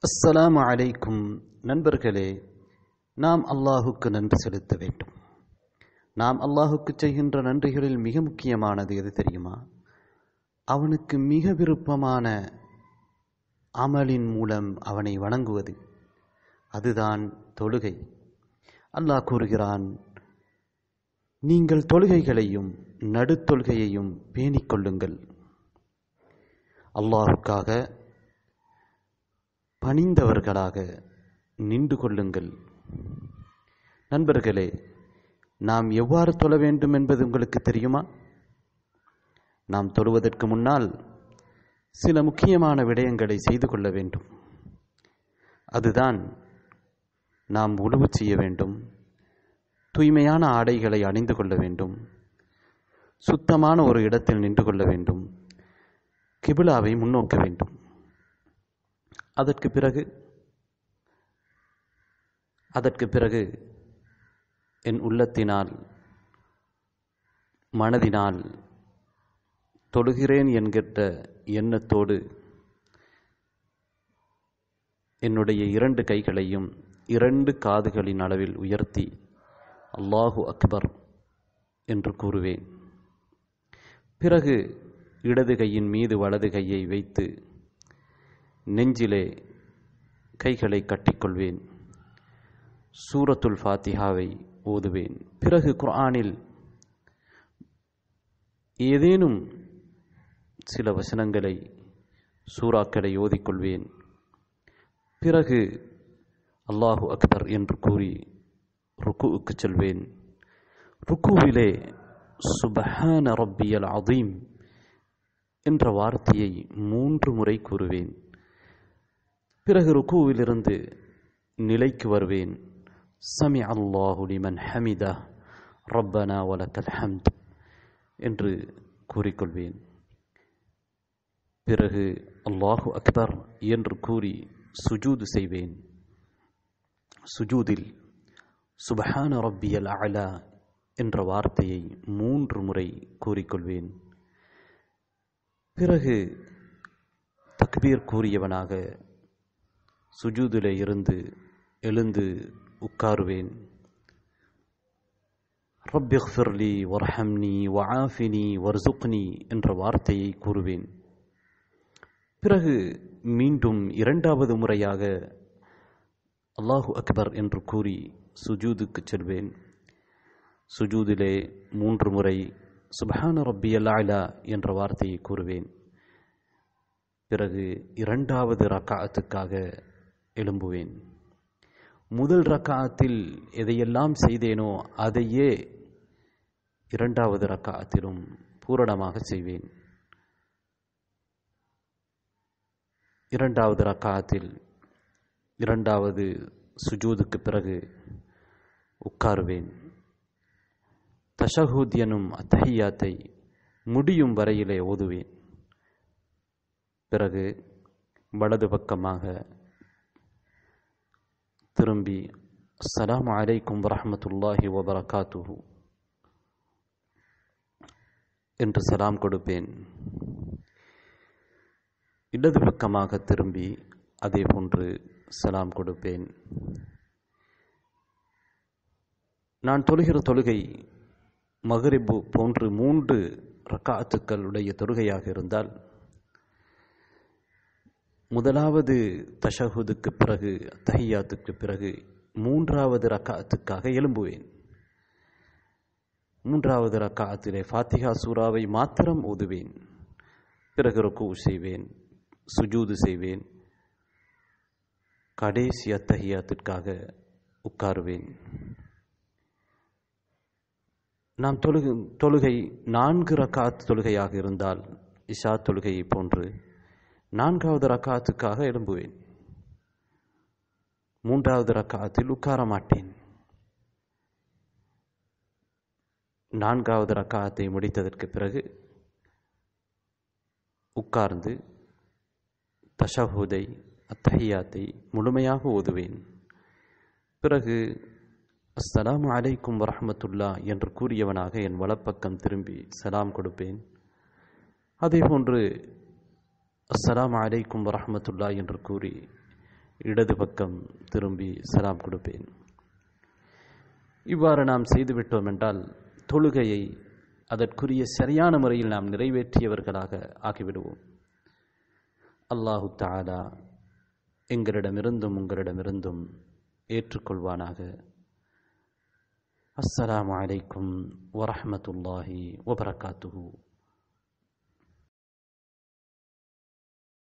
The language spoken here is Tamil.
அஸ்ஸலாமு அலைக்கும் நண்பர்களே நாம் அல்லாஹுக்கு நன்றி செலுத்த வேண்டும் நாம் அல்லாஹுக்கு செய்கின்ற நன்றிகளில் மிக முக்கியமானது எது தெரியுமா அவனுக்கு மிக விருப்பமான அமலின் மூலம் அவனை வணங்குவது அதுதான் தொழுகை அல்லாஹ் கூறுகிறான் நீங்கள் தொழுகைகளையும் நடுத்தொழுகையையும் பேணிக் கொள்ளுங்கள் அல்லாஹுக்காக பணிந்தவர்களாக நின்று கொள்ளுங்கள் நண்பர்களே நாம் எவ்வாறு தொழ வேண்டும் என்பது உங்களுக்கு தெரியுமா நாம் தொழுவதற்கு முன்னால் சில முக்கியமான விடயங்களை செய்து கொள்ள வேண்டும் அதுதான் நாம் உணவு செய்ய வேண்டும் தூய்மையான ஆடைகளை அணிந்து கொள்ள வேண்டும் சுத்தமான ஒரு இடத்தில் நின்று கொள்ள வேண்டும் கிபிலாவை முன்னோக்க வேண்டும் அதற்கு பிறகு அதற்கு பிறகு என் உள்ளத்தினால் மனதினால் தொழுகிறேன் என்கின்ற எண்ணத்தோடு என்னுடைய இரண்டு கைகளையும் இரண்டு காதுகளின் அளவில் உயர்த்தி அல்லாஹு அக்பர் என்று கூறுவேன் பிறகு இடது கையின் மீது வலது கையை வைத்து நெஞ்சிலே கைகளை கட்டிக்கொள்வேன் சூரத்துல் ஃபாத்திஹாவை ஓதுவேன் பிறகு குர்ஆனில் ஏதேனும் சில வசனங்களை சூறாக்களை ஓதிக்கொள்வேன் பிறகு அல்லாஹு அக்பர் என்று கூறி ருக்குவுக்கு செல்வேன் ருக்குவிலே சுபஹான ரப்பியல் அதீம் என்ற வார்த்தையை மூன்று முறை கூறுவேன் பிறகு ருக்குவிலிருந்து நிலைக்கு வருவேன் சமி அல்லாஹு லிமன் ஹமிதா ரப்பனா வலக்கல் ஹம்த் என்று கூறிக்கொள்வேன் பிறகு அல்லாஹு அக்பர் என்று கூறி சுஜூது செய்வேன் சுஜூதில் சுபஹான ரப்பியல் அலா என்ற வார்த்தையை மூன்று முறை கூறிக்கொள்வேன் பிறகு தக்பீர் கூறியவனாக சுஜூதிலே இருந்து எழுந்து உட்காருவேன் ரப்பிஃபிர்லி வர்ஹம்னி வஆஃபினி வர்சுக்னி என்ற வார்த்தையை கூறுவேன் பிறகு மீண்டும் இரண்டாவது முறையாக அல்லாஹு அக்பர் என்று கூறி சுஜூதுக்கு செல்வேன் சுஜூதிலே மூன்று முறை சுபஹான ரப்பியல் அலா என்ற வார்த்தையை கூறுவேன் பிறகு இரண்டாவது ரக்காத்துக்காக எழும்புவேன் முதல் ரக்காத்தில் எதையெல்லாம் செய்தேனோ அதையே இரண்டாவது ரக்காத்திலும் பூரணமாக செய்வேன் இரண்டாவது ரக்காத்தில் இரண்டாவது சுஜூதுக்கு பிறகு உட்காருவேன் தஷஹூத் எனும் அத்தஹியாத்தை முடியும் வரையிலே ஓதுவேன் பிறகு வலது பக்கமாக திரும்பி அஸ்ஸலாமு அலைக்கும் வரஹமத்துல்லாஹி வபரகாத்துஹு என்று சலாம் கொடுப்பேன் இடது பக்கமாக திரும்பி அதே போன்று சலாம் கொடுப்பேன் நான் தொழுகிற தொழுகை மகரிபு போன்று மூன்று ரக்காத்துக்களுடைய தொழுகையாக இருந்தால் முதலாவது தஷஹுதுக்கு பிறகு தஹியாத்துக்கு பிறகு மூன்றாவது ரக்காத்துக்காக எழும்புவேன் மூன்றாவது ரக்காத்திலே ஃபாத்திஹா சூறாவை மாத்திரம் ஓதுவேன் பிறகு ருக்கு செய்வேன் சுஜூது செய்வேன் கடைசி அத்தஹியாத்திற்காக உட்காருவேன் நாம் தொழுகு தொழுகை நான்கு ரக்காத் தொழுகையாக இருந்தால் இஷா தொழுகையை போன்று நான்காவது ரக்காத்துக்காக எழும்புவேன் மூன்றாவது ரக்காத்தில் உட்கார மாட்டேன் நான்காவது ரக்காத்தை முடித்ததற்கு பிறகு உட்கார்ந்து தஷஹூதை அத்தஹியாத்தை முழுமையாக ஓதுவேன் பிறகு அஸ்ஸலாமு அலைக்கும் வரஹமத்துல்லா என்று கூறியவனாக என் வலப்பக்கம் திரும்பி சலாம் கொடுப்பேன் அதேபோன்று அஸ்ஸலாமு அலைக்கும் வரஹமத்துல்லா என்று கூறி இடது பக்கம் திரும்பி சலாம் கொடுப்பேன் இவ்வாறு நாம் செய்துவிட்டோம் என்றால் தொழுகையை அதற்குரிய சரியான முறையில் நாம் நிறைவேற்றியவர்களாக ஆகிவிடுவோம் அல்லாஹு தாலா எங்களிடமிருந்தும் உங்களிடமிருந்தும் ஏற்றுக்கொள்வானாக அஸ்ஸலாமு அலைக்கும் வரஹ்மத்துல்லாஹி வபரகாத்துஹு